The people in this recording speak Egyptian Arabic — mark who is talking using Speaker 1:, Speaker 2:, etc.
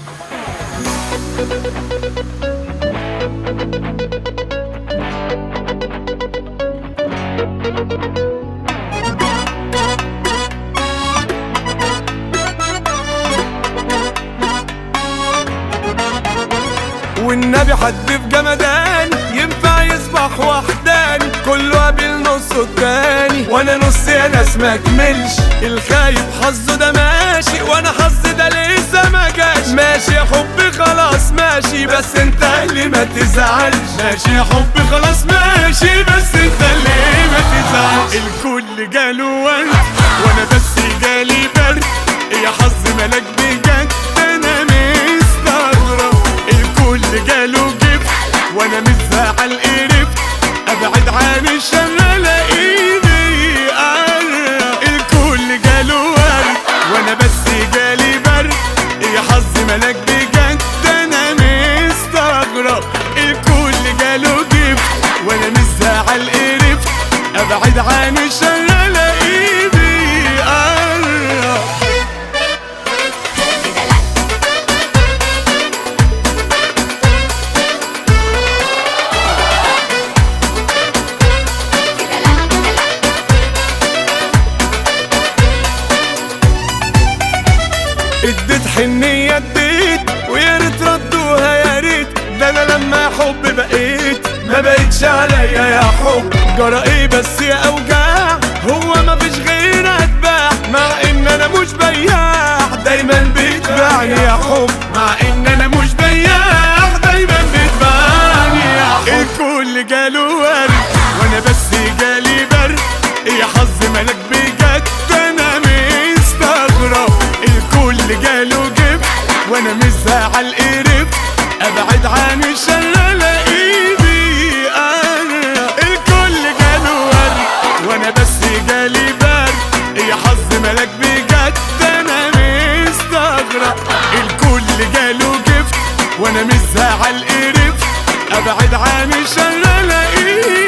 Speaker 1: والنبي حد في جمدان ينفع يصبح وحداني كله قابل نص التاني وانا نص يا ناس ما كملش الخايب حظه ده ماشي وانا حظي ده لسه ما جاش ماشي يا حبي خلاص ماشي بس انت اللي ما تزعلش ماشي يا حبي خلاص ماشي بس انت اللي ما تزعلش الكل جاله ورد وانا بس جالي برد يا حظ ملك بجد انا مستغرب الكل جاله جبت وانا مش زعل قرفت ابعد عن الشر الاقيه بيقرب الكل جاله ورد وانا بس جالي برد يا حظ ملك بجد انا مستغرب الكل جاله جبت وانا مش زعل قرفت ابعد عن الشر الاقيه بيقرب اديت حنية اديت ويا ريت ردوها يا ريت ده انا لما حب بقيت ما بقتش عليا يا حب جرى ايه بس يا اوجاع هو ما فيش غير اتباع مع ان انا مش بياع دايما بيتباعني يا حب مع ان انا مش بياع دايما بيتباعني يا حب الكل جاله ورد وانا بس جالي برد يا حظ ملك بجد انا مستغرب الكل جاله جبت وانا مش زعل قرفت ابعد عن الشر الاقيه بيقرب الكل جاله ورد وانا بس جالي برد يا حظ ملك بجد انا مستغرب الكل جاله جبت وانا مش زعل قرفت ابعد عن الشر الاقيه